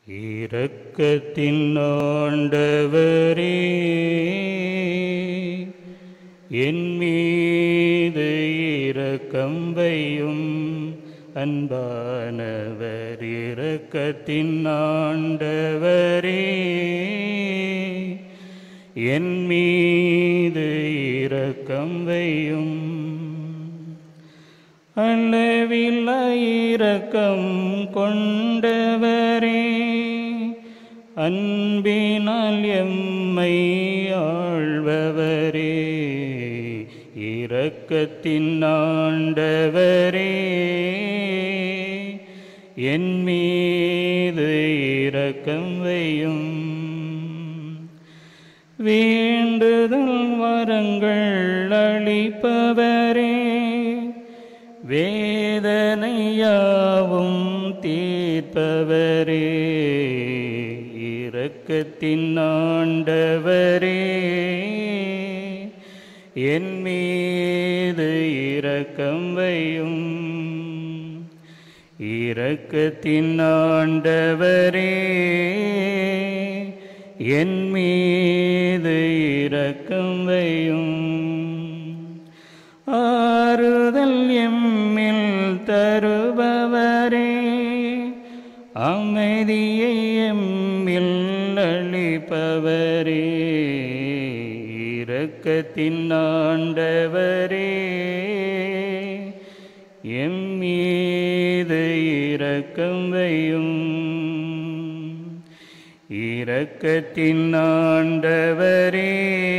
இரக்கத்தின் ஆண்டவரே என் மீது இரக்கம் வையும் அன்பானவர் இரக்கத்தின் ஆண்டவரே என் மீது இரக்கம் வையும் அளவில் இரக்கம் கொண்டவரே அன்பினால் எம்மை ஆள்பவரே இரக்கத்தின் ஆண்டவரே என் மீது இரக்கம் வையும் வேண்டுதல் வரங்கள் அளிப்பவரே வேதனையாவும் தீர்ப்பவரே இரக்கத்தின் ஆண்டவரே என் மீது இரக்கம் வையும் இரக்கத்தின் ஆண்டவரே என் மீது இரக்கம் வையும் ஆறுதல் எம்மில் தருபவரே அமைதியை எம்மில் அளிப்பவரே இரக்கத்தின் ஆண்டவரே எம் மீது இரக்கம் வையும் இரக்கத்தின் ஆண்டவரே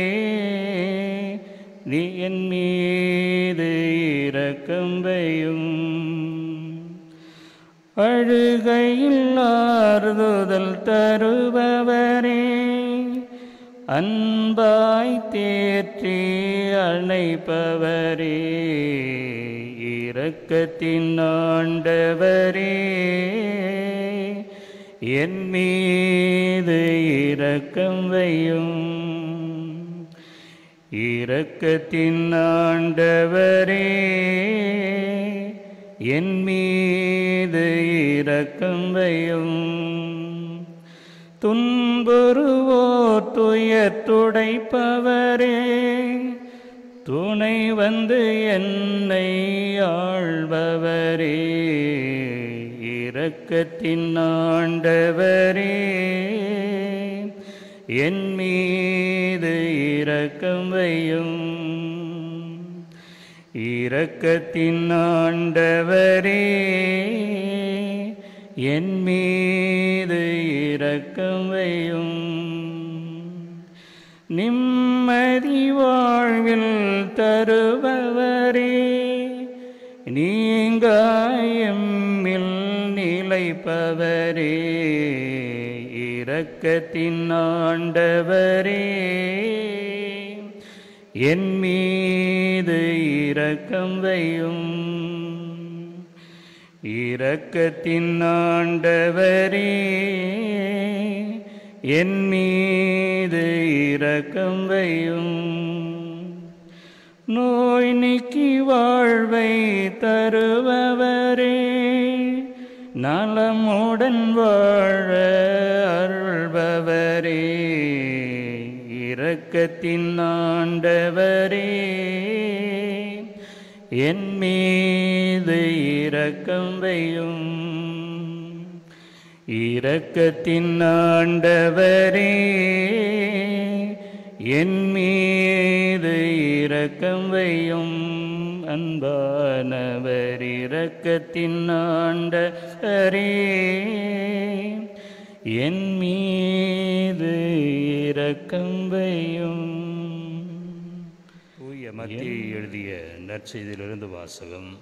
நீ என் மீது இரக்கம் வையும் அழுகையில் ஆறுதல் தருபவரே அன்பாய் தேற்றி அணைப்பவரே இரக்கத்தின் ஆண்டவரே என் மீது இரக்கம் வையும் இரக்கத்தின் ஆண்டவரே என் மீது இரக்கம் வையும் துன்புறுவோர் துயர் துடைப்பவரே துணை வந்து என்னை ஆள்பவரே இரக்கத்தின் ஆண்டவரே என் மீது இரக்கம் வையும் இரக்கத்தின் ஆண்டவரே என் மீது இரக்கம் வையும் நிம்மதி வாழ்வில் தருபவரே நீங்காயம்மில் நிலைப்பவரே இரக்கத்தின் ஆண்டவரே என் மீது இரக்கம் வையும் இரக்கத்தின் ஆண்டவரே என் மீது இரக்கம் வையும் நோய் நீக்கி வாழ்வை தருபவரே நலமுடன் வாழ அருள்பவரே இரக்கத்தின் ஆண்டவரே என் மீது இரக்கம் வையும் இரக்கத்தின் ஆண்டவரே என் மீது இரக்கம் வையும் அன்பானவர் இரக்கத்தின் ஆண்டவரே என் மீது இரக்கம் வையும் தூய மத்தியை எழுதிய நற்செய்தியிலிருந்து வாசகம்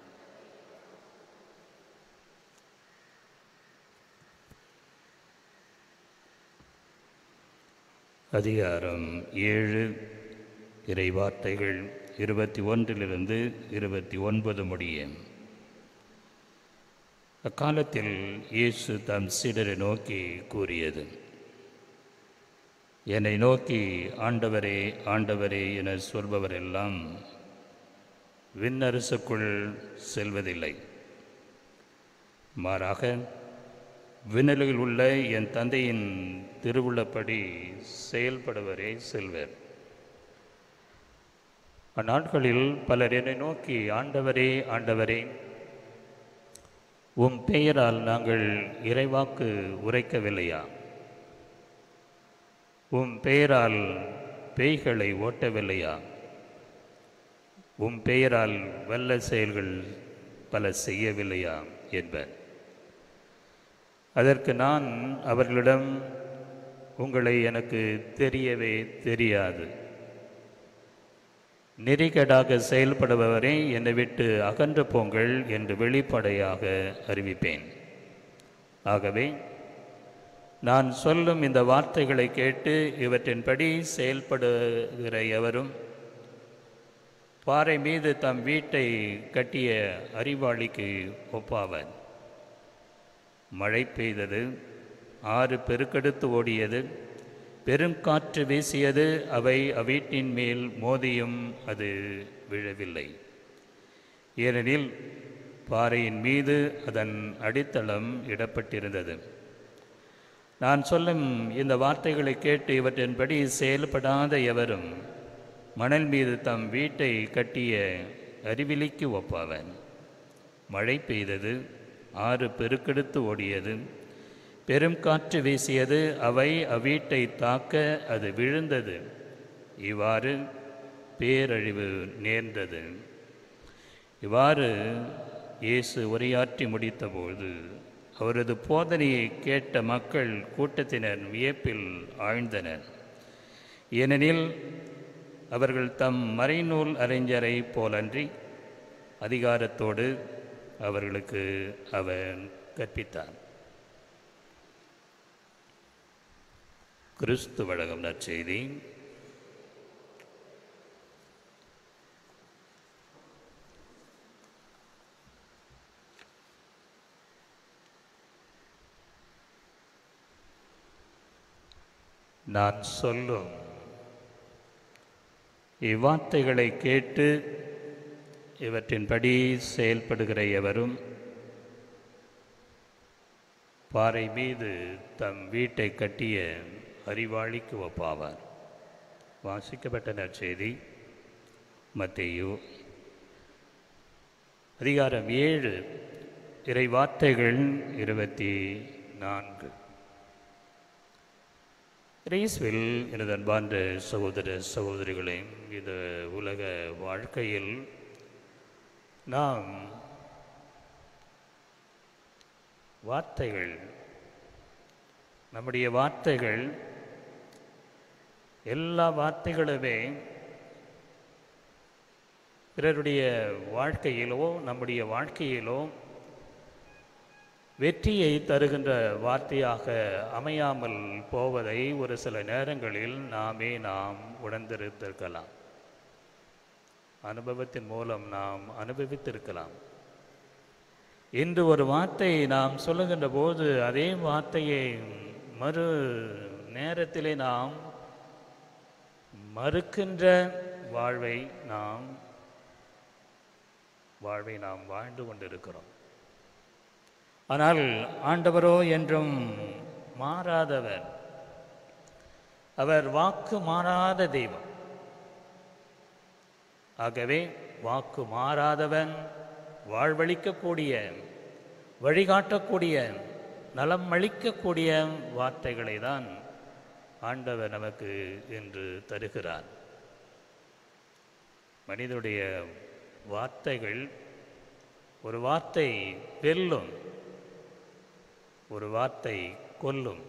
அதிகாரம் ஏழு இறை வார்த்தைகள் இருபத்தி ஒன்றிலிருந்து இருபத்தி ஒன்பது முடிய அக்காலத்தில் இயேசு தம் சீடரை நோக்கி கூறியது என்னை நோக்கி ஆண்டவரே ஆண்டவரே என சொல்பவரெல்லாம் விண்ணரசுக்குள் செல்வதில்லை மாறாக விண்ணுலகில் உள்ள என் தந்தையின் திருவுள்ளப்படி செயல்படுவரே செல்வர் அந்நாட்களில் பலர் என்னை நோக்கி ஆண்டவரே ஆண்டவரே உம் பெயரால் நாங்கள் இறைவாக்கு உரைக்கவில்லையா உம் பெயரால் பேய்களை ஓட்டவில்லையா உம் பெயரால் வல்ல செயல்கள் பல செய்யவில்லையா என்பர் அதற்கு நான் அவர்களிடம் உங்களை எனக்கு தெரியவே தெரியாது நெறிகேடாக செயல்படுபவரை என்னை விட்டு அகன்று போங்கள் என்று வெளிப்படையாக அறிவிப்பேன் ஆகவே நான் சொல்லும் இந்த வார்த்தைகளை கேட்டு இவற்றின்படி செயல்படுகிற எவரும் பாறை மீது தம் வீட்டை கட்டிய அறிவாளிக்கு ஒப்பாவர் மழை பெய்தது ஆறு பெருக்கெடுத்து ஓடியது பெருங்காற்று வீசியது அவை அவ்வீட்டின் மேல் மோதியும் அது விழவில்லை ஏனெனில் பாறையின் மீது அதன் அடித்தளம் இடப்பட்டிருந்தது நான் சொல்லும் இந்த வார்த்தைகளை கேட்டு இவற்றின்படி செயல்படாத எவரும் மணல் மீது தம் வீட்டை கட்டிய அறிவிலிக்கு ஒப்பாவன் மழை பெய்தது ஆறு பெருக்கெடுத்து ஓடியது பெரும் காற்று வீசியது அவை அவ்வீட்டை தாக்க அது விழுந்தது இவ்வாறு பேரழிவு நேர்ந்தது இவ்வாறு இயேசு உரையாற்றி முடித்தபோது அவரது போதனையை கேட்ட மக்கள் கூட்டத்தினர் வியப்பில் ஆழ்ந்தனர் ஏனெனில் அவர்கள் தம் மறைநூல் அறிஞரை போலன்றி அதிகாரத்தோடு அவர்களுக்கு அவர் கற்பித்தார் கிறிஸ்து வழங்கும் நற்செய்தி நான் சொல்லும் இவ்வார்த்தைகளை கேட்டு இவற்றின்படி செயல்படுகிற எவரும் பாறை மீது தம் வீட்டை கட்டிய அறிவாளிக்கு ஒப்பாவார் வாசிக்கப்பட்ட நற்செய்தி மத்தேயு அதிகாரம் ஏழு இறை வார்த்தைகள் இருபத்தி நான்கு ரீஸ்வில் எனது அன்பார்ந்த சகோதர சகோதரிகளே இந்த உலக வாழ்க்கையில் நாம் வார்த்தைகள் நம்முடைய வார்த்தைகள் எல்லா வார்த்தைகளுமே பிறருடைய வாழ்க்கையிலோ நம்முடைய வாழ்க்கையிலோ வெற்றியை தருகின்ற வார்த்தையாக அமையாமல் போவதை ஒரு சில நேரங்களில் நாமே நாம் உணர்ந்திருந்திருக்கலாம் அனுபவத்தின் மூலம் நாம் அனுபவித்திருக்கலாம் இன்று ஒரு வார்த்தை நாம் சொல்லுகின்ற போது அதே வார்த்தையை மறு நேரத்திலே நாம் மறுக்கின்ற வாழ்வை நாம் வாழ்வை நாம் வாழ்ந்து கொண்டிருக்கிறோம் ஆனால் ஆண்டவரோ என்றும் மாறாதவர் அவர் வாக்கு மாறாத தெய்வம் ஆகவே வாக்கு மாறாதவன் வாழ்வளிக்கக்கூடிய வழிகாட்டக்கூடிய நலம் அளிக்கக்கூடிய வார்த்தைகளை தான் ஆண்டவர் நமக்கு என்று தருகிறார் மனிதனுடைய வார்த்தைகள் ஒரு வார்த்தை வெல்லும் ஒரு வார்த்தை கொல்லும்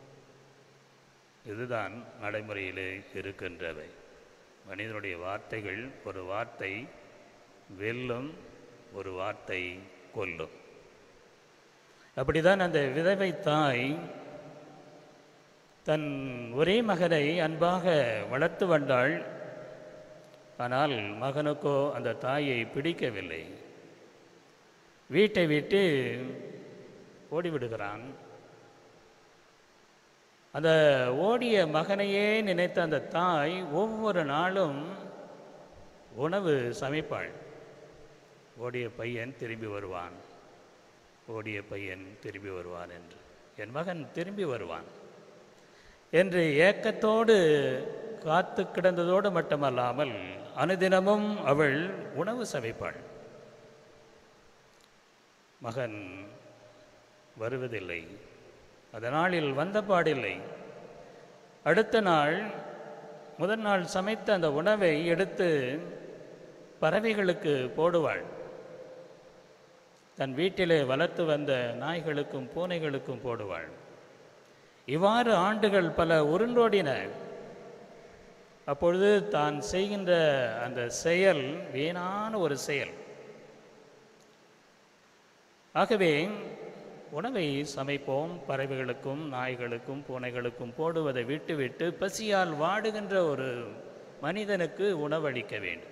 இதுதான் நடைமுறையிலே இருக்கின்றவை மனிதனுடைய வார்த்தைகள் ஒரு வார்த்தை வெல்லும் ஒரு வார்த்தை கொல்லும் அப்படிதான் அந்த விதவை தாய் தன் ஒரே மகனை அன்பாக வளர்த்து வந்தாள் ஆனால் மகனுக்கோ அந்த தாயை பிடிக்கவில்லை வீட்டை விட்டு ஓடிவிடுகிறான் அந்த ஓடிய மகனையே நினைத்த அந்த தாய் ஒவ்வொரு நாளும் உணவு சமைப்பாள் ஓடிய பையன் திரும்பி வருவான் ஓடிய பையன் திரும்பி வருவான் என்று என் மகன் திரும்பி வருவான் என்று ஏக்கத்தோடு காத்து கிடந்ததோடு மட்டுமல்லாமல் அனுதினமும் அவள் உணவு சமைப்பாள் மகன் வருவதில்லை அந்த நாளில் வந்த பாடில்லை அடுத்த நாள் முதல் நாள் சமைத்த அந்த உணவை எடுத்து பறவைகளுக்கு போடுவாள் தன் வீட்டிலே வளர்த்து வந்த நாய்களுக்கும் பூனைகளுக்கும் போடுவாள் இவ்வாறு ஆண்டுகள் பல உருண்டோடின அப்பொழுது தான் செய்கின்ற அந்த செயல் வீணான ஒரு செயல் ஆகவே உணவை சமைப்போம் பறவைகளுக்கும் நாய்களுக்கும் பூனைகளுக்கும் போடுவதை விட்டுவிட்டு பசியால் வாடுகின்ற ஒரு மனிதனுக்கு உணவளிக்க வேண்டும்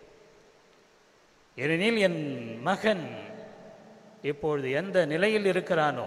ஏனெனில் என் மகன் இப்பொழுது எந்த நிலையில் இருக்கிறானோ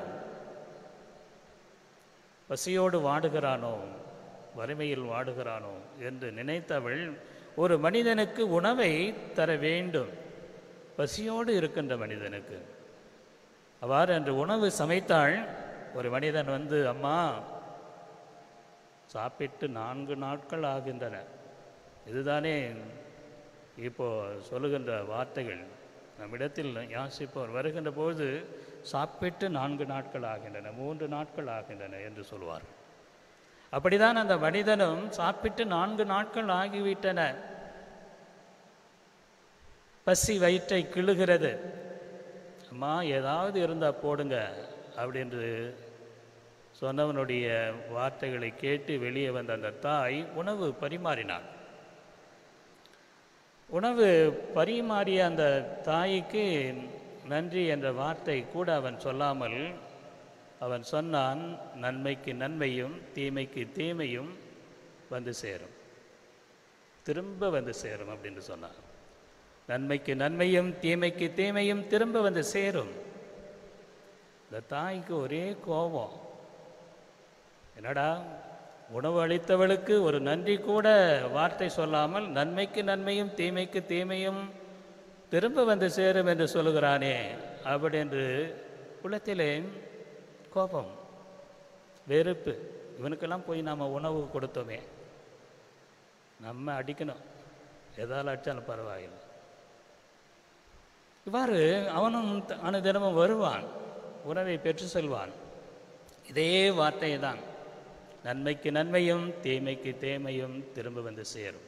பசியோடு வாடுகிறானோ வறுமையில் வாடுகிறானோ என்று நினைத்தவள் ஒரு மனிதனுக்கு உணவை தர வேண்டும் பசியோடு இருக்கின்ற மனிதனுக்கு அவ்வாறு அன்று உணவு சமைத்தாள் ஒரு மனிதன் வந்து அம்மா சாப்பிட்டு நான்கு நாட்கள் ஆகின்றன இதுதானே இப்போ சொல்லுகின்ற வார்த்தைகள் நம்மிடத்தில் யாசிப்பவர் வருகின்ற போது சாப்பிட்டு நான்கு நாட்கள் ஆகின்றன மூன்று நாட்கள் ஆகின்றன என்று சொல்வார் அப்படிதான் அந்த மனிதனும் சாப்பிட்டு நான்கு நாட்கள் ஆகிவிட்டன பசி வயிற்றை கிழுகிறது அம்மா ஏதாவது இருந்தால் போடுங்க அப்படின்று சொன்னவனுடைய வார்த்தைகளை கேட்டு வெளியே வந்த அந்த தாய் உணவு பரிமாறினாள் உணவு பரிமாறிய அந்த தாய்க்கு நன்றி என்ற வார்த்தை கூட அவன் சொல்லாமல் அவன் சொன்னான் நன்மைக்கு நன்மையும் தீமைக்கு தீமையும் வந்து சேரும் திரும்ப வந்து சேரும் அப்படின்னு சொன்னான் நன்மைக்கு நன்மையும் தீமைக்கு தீமையும் திரும்ப வந்து சேரும் இந்த தாய்க்கு ஒரே கோபம் என்னடா உணவு அளித்தவளுக்கு ஒரு நன்றி கூட வார்த்தை சொல்லாமல் நன்மைக்கு நன்மையும் தீமைக்கு தீமையும் திரும்ப வந்து சேரும் என்று சொல்லுகிறானே அப்படி என்று உள்ளத்திலே கோபம் வெறுப்பு இவனுக்கெல்லாம் போய் நாம் உணவு கொடுத்தோமே நம்ம அடிக்கணும் எதால் அடித்தாலும் பரவாயில்லை இவ்வாறு அவனும் த- அனுதினமும் வருவான் உணவை பெற்று செல்வான் இதே வார்த்தை தான் நன்மைக்கு நன்மையும் தீமைக்கு தீமையும் திரும்ப வந்து சேரும்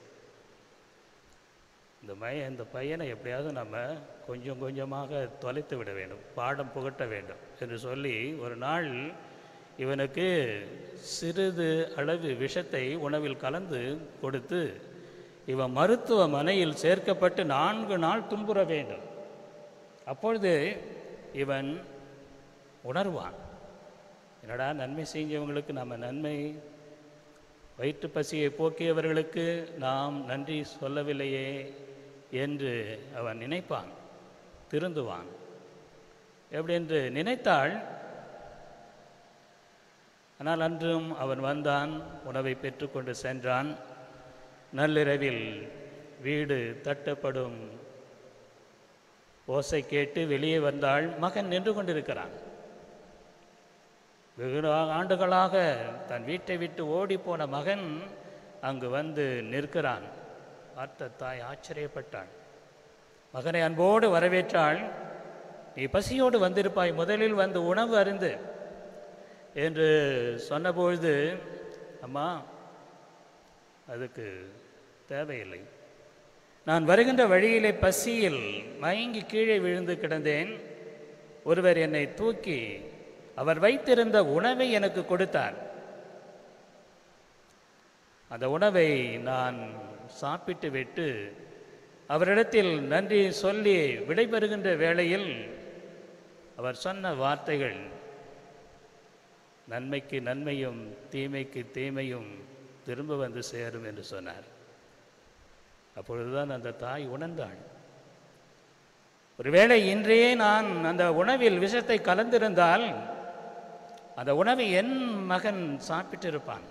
இந்த மைய இந்த பையனை எப்படியாவது நம்ம கொஞ்சம் கொஞ்சமாக தொலைத்து விட வேண்டும் பாடம் புகட்ட வேண்டும் என்று சொல்லி ஒரு நாள் இவனுக்கு சிறிது அளவு விஷத்தை உணவில் கலந்து கொடுத்து இவன் மருத்துவமனையில் சேர்க்கப்பட்டு நான்கு நாள் துன்புற வேண்டும் அப்பொழுது இவன் உணர்வான் என்னடா நன்மை செஞ்சவங்களுக்கு நம்ம நன்மை வயிற்று பசியை போக்கியவர்களுக்கு நாம் நன்றி சொல்லவில்லையே என்று அவன் நினைப்பான் திருந்துவான் எப்படி என்று நினைத்தாள் ஆனால் அன்றும் அவன் வந்தான் உணவை பெற்றுக்கொண்டு சென்றான் நள்ளிரவில் வீடு தட்டப்படும் ஓசை கேட்டு வெளியே வந்தாள் மகன் நின்று கொண்டிருக்கிறான் வெகு நா- ஆண்டுகளாக தன் வீட்டை விட்டு ஓடிப்போன மகன் அங்கு வந்து நிற்கிறான் பார்த்த தாய் ஆச்சரியப்பட்டாள் மகனை அன்போடு வரவேற்றாள் நீ பசியோடு வந்திருப்பாய் முதலில் வந்து உணவு அருந்து என்று சொன்னபொழுது அம்மா அதுக்கு தேவையில்லை நான் வருகின்ற வழியிலே பசியில் மயங்கி கீழே விழுந்து கிடந்தேன் ஒருவர் என்னை தூக்கி அவர் வைத்திருந்த உணவை எனக்கு கொடுத்தார் அந்த உணவை நான் சாப்பிட்டு விட்டு அவரிடத்தில் நன்றி சொல்லி விடைபெறுகின்ற வேளையில் அவர் சொன்ன வார்த்தைகள் நன்மைக்கு நன்மையும் தீமைக்கு தீமையும் திரும்ப வந்து சேரும் என்று சொன்னார் அப்பொழுதுதான் அந்த தாய் உணர்ந்தாள் ஒருவேளை இன்றையே நான் அந்த உணவில் விஷத்தை கலந்திருந்தால் அந்த உணவை என் மகன் சாப்பிட்டிருப்பான்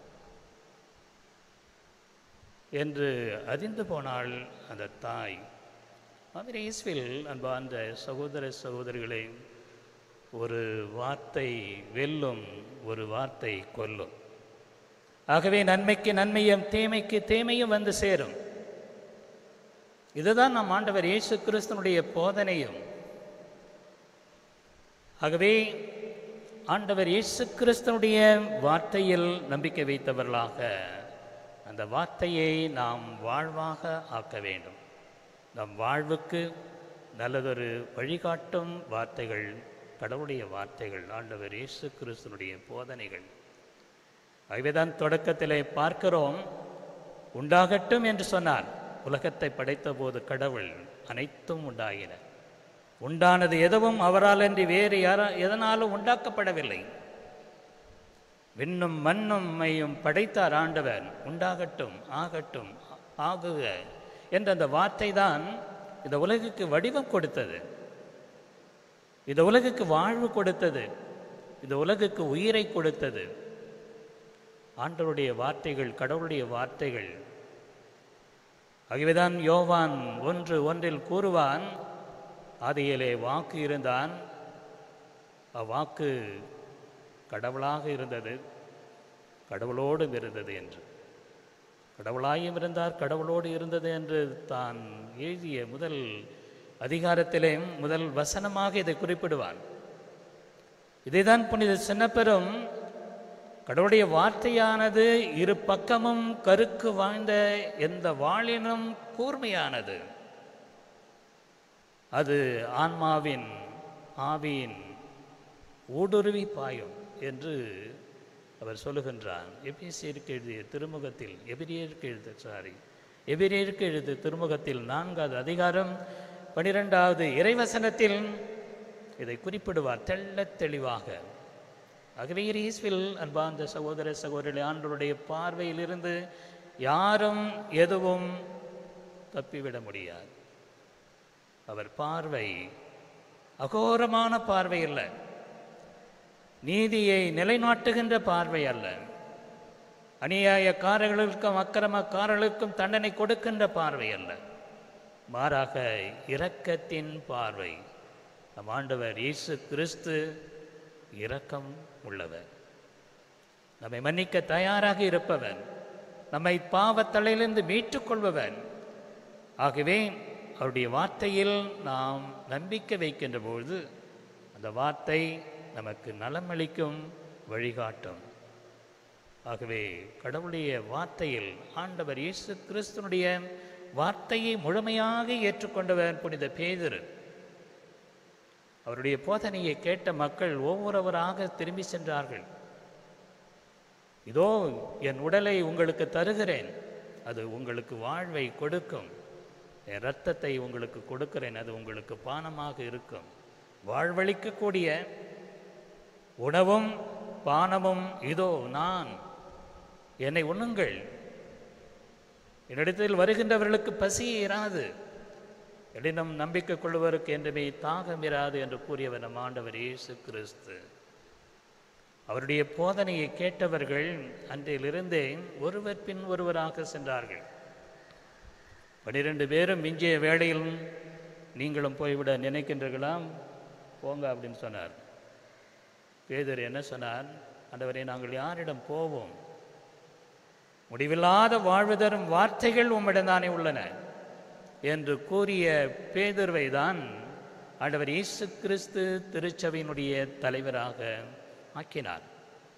என்று அறிந்து போனாள் அந்த தாய் மாதிரி இஸ்வில் அன்பார்ந்த சகோதர சகோதரிகளே ஒரு வார்த்தை வெல்லும் ஒரு வார்த்தை கொல்லும் ஆகவே நன்மைக்கு நன்மையும் தீமைக்கு தீமையும் வந்து சேரும் இதுதான் நம் ஆண்டவர் இயேசு கிறிஸ்தனுடைய போதனையும் ஆகவே ஆண்டவர் இயேசு கிறிஸ்தனுடைய வார்த்தையில் நம்பிக்கை வைத்தவர்களாக அந்த வார்த்தையை நாம் வாழ்வாக ஆக்க வேண்டும் நம் வாழ்வுக்கு நல்லதொரு வழிகாட்டும் வார்த்தைகள் கடவுளுடைய வார்த்தைகள் ஆண்டவர் இயேசு கிறிஸ்தனுடைய போதனைகள் ஆகவேதான் தொடக்கத்திலே பார்க்கிறோம் உண்டாகட்டும் என்று சொன்னார் உலகத்தை படைத்தபோது கடவுள் அனைத்தும் உண்டாகின உண்டானது எதுவும் அவரால் அன்றி வேறு யாரா எதனாலும் உண்டாக்கப்படவில்லை விண்ணும் மண்ணும் மையும் படைத்தார் ஆண்டவர் உண்டாகட்டும் ஆகட்டும் ஆகுக என்ற அந்த வார்த்தை தான் இந்த உலகுக்கு வடிவம் கொடுத்தது இந்த உலகுக்கு வாழ்வு கொடுத்தது இந்த உலகுக்கு உயிரை கொடுத்தது ஆண்டவருடைய வார்த்தைகள் கடவுளுடைய வார்த்தைகள் ஆகவேதான் யோவான் ஒன்று ஒன்றில் கூறுவான் ஆதியிலே வாக்கு இருந்தான் அவ்வாக்கு கடவுளாக இருந்தது கடவுளோடும் இருந்தது என்று கடவுளாயும் இருந்தார் கடவுளோடு இருந்தது என்று தான் எழுதிய முதல் அதிகாரத்திலே முதல் வசனமாக இதை குறிப்பிடுவான் இதைதான் புனித சின்னப்பெரும் கடவுளுடைய வார்த்தையானது இரு பக்கமும் கருக்கு வாய்ந்த எந்த வாளினும் கூர்மையானது அது ஆன்மாவின் ஆவியின் ஊடுருவி பாயும் என்று அவர் சொல்லுகின்றார் எபிசியருக்கு எழுதிய திருமுகத்தில் எபிரியருக்கு எழுத சாரி எபிரியருக்கு எழுதிய திருமுகத்தில் நான்காவது அதிகாரம் பனிரெண்டாவது இறைவசனத்தில் இதை குறிப்பிடுவார் தெள்ளத் தெளிவாக ஆகவே இயேசுவில் அன்பார்ந்த சகோதர சகோதரி ஆண்டவருடைய பார்வையிலிருந்து யாரும் எதுவும் தப்பிவிட முடியாது அவர் பார்வை அகோரமான பார்வை அல்ல நீதியை நிலைநாட்டுகின்ற பார்வை அல்ல அநியாயக்காரர்களுக்கும் அக்கிரமக்காரர்களுக்கும் தண்டனை கொடுக்கின்ற பார்வை அல்ல மாறாக இரக்கத்தின் பார்வை நம் ஆண்டவர் இயேசு கிறிஸ்து இரக்கம் உள்ளவர் நம்மை மன்னிக்க தயாராக இருப்பவன் நம்மை பாவத்தலையிலிருந்து மீட்டுக்கொள்பவன் ஆகவே அவருடைய வார்த்தையில் நாம் நம்பிக்கை வைக்கின்ற பொழுது அந்த வார்த்தை நமக்கு நலமளிக்கும் வழிகாட்டும் ஆகவே கடவுளுடைய வார்த்தையில் ஆண்டவர் இயேசு கிறிஸ்துனுடைய வார்த்தையை முழுமையாக ஏற்றுக்கொண்டவர் புனித பேதுரு அவருடைய போதனையை கேட்ட மக்கள் ஒவ்வொருவராக திரும்பி சென்றார்கள் இதோ என் உடலை உங்களுக்கு தருகிறேன் அது உங்களுக்கு வாழ்வை கொடுக்கும் என் இரத்தத்தை உங்களுக்கு கொடுக்கிறேன் அது உங்களுக்கு பானமாக இருக்கும் வாழ்வளிக்கக்கூடிய உணவும் பானமும் இதோ நான் என்னை உண்ணுங்கள் என்னிடத்தில் வருகின்றவர்களுக்கு பசி இராது எடினம் நம்பிக்கை கொள்வருக்கு என்றுமே தாகம் இராது என்று கூறியவர் நம் ஆண்டவர் இயேசு கிறிஸ்து அவருடைய போதனையை கேட்டவர்கள் அன்றிலிருந்தே ஒருவர் பின் ஒருவராக சென்றார்கள் பனிரெண்டு பேரும் மிஞ்சிய வேளையில் நீங்களும் போய்விட நினைக்கின்றீர்களாம் போங்க அப்படின்னு சொன்னார் பேதர் என்ன சொன்னார் ஆண்டவரே நாங்கள் யாரிடம் போவோம் முடிவில்லாத வாழ்வு தரும் வார்த்தைகள் உம்மிடம் தானே உள்ளன என்று கூறிய பேதுருவை தான் ஆண்டவர் இயேசு கிறிஸ்து திருச்சபையினுடைய தலைவராக ஆக்கினார்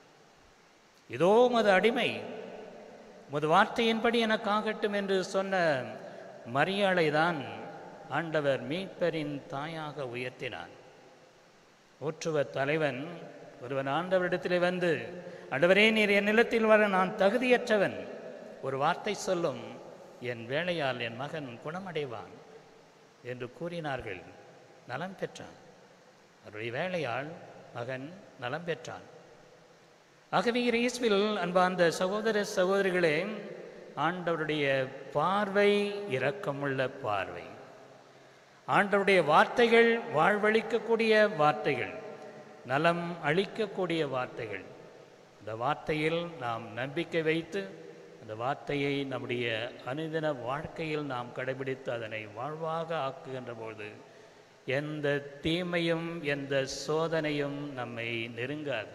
இதோ மது அடிமை முது வார்த்தையின்படி எனக்கு ஆகட்டும் என்று சொன்ன மரியாளை தான் ஆண்டவர் மீட்பரின் தாயாக உயர்த்தினார் ஊற்றுவர் தலைவன் ஒருவன் ஆண்டவரிடத்திலே வந்து ஆண்டவரே நீர் என் நிலத்தில் வர நான் தகுதியற்றவன் ஒரு வார்த்தை சொல்லும் என் வேலையால் என் மகன் குணமடைவான் என்று கூறினார்கள் நலம் பெற்றான் அவருடைய வேலையால் மகன் நலம் பெற்றான் ஆகவே இயேசுவில் அன்பார்ந்த சகோதர சகோதரிகளே ஆண்டவருடைய பார்வை இரக்கமுள்ள பார்வை ஆண்டவருடைய வார்த்தைகள் வாழ்வளிக்கக்கூடிய வார்த்தைகள் நலம் அளிக்கக்கூடிய வார்த்தைகள் இந்த வார்த்தையில் நாம் நம்பிக்கை வைத்து அந்த வார்த்தையை நம்முடைய அனுதின வாழ்க்கையில் நாம் கடைபிடித்து அதனை வாழ்வாக ஆக்குகின்ற பொழுது எந்த தீமையும் எந்த சோதனையும் நம்மை நெருங்காது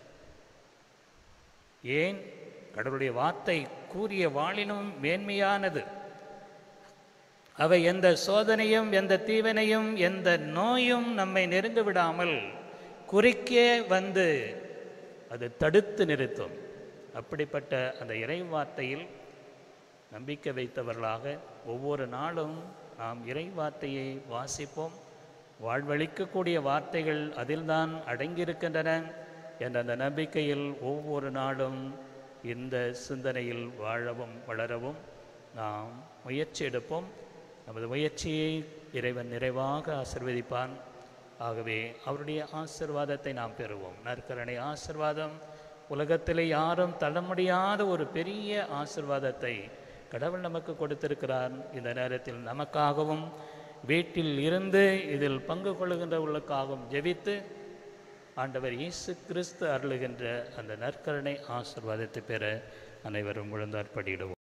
ஏன் கடவுளுடைய வார்த்தை கூறிய வாளினும் மேன்மையானது அவை எந்த சோதனையும் எந்த தீவனையும் எந்த நோயும் நம்மை நெருங்க விடாமல் குறுக்கே வந்து அது தடுத்து நிறுத்தும் அப்படிப்பட்ட அந்த இறை வார்த்தையில் நம்பிக்கை வைத்தவர்களாக ஒவ்வொரு நாளும் நாம் இறை வார்த்தையை வாசிப்போம் வாழ்வழிக்கக்கூடிய வார்த்தைகள் அதில்தான் அடங்கியிருக்கின்றன என்ற அந்த நம்பிக்கையில் ஒவ்வொரு நாளும் இந்த சிந்தனையில் வாழவும் வளரவும் நாம் முயற்சி எடுப்போம் நமது முயற்சியை இறைவன் நிறைவாக ஆசிர்வதிப்பான் ஆகவே அவருடைய ஆசிர்வாதத்தை நாம் பெறுவோம் நற்கரணை ஆசிர்வாதம் உலகத்திலே யாரும் தள்ள முடியாத ஒரு பெரிய ஆசிர்வாதத்தை கடவுள் நமக்கு கொடுத்திருக்கிறார் இந்த நேரத்தில் நமக்காகவும் வீட்டில் இருந்து இதில் பங்கு கொள்ளுகின்றவர்களுக்காகவும் ஜெபித்து ஆண்டவர் இயேசு கிறிஸ்து அருளுகின்ற அந்த நற்கருணை ஆசிர்வாதத்தை பெற அனைவரும் விழுந்தாற்படியிடுவோம்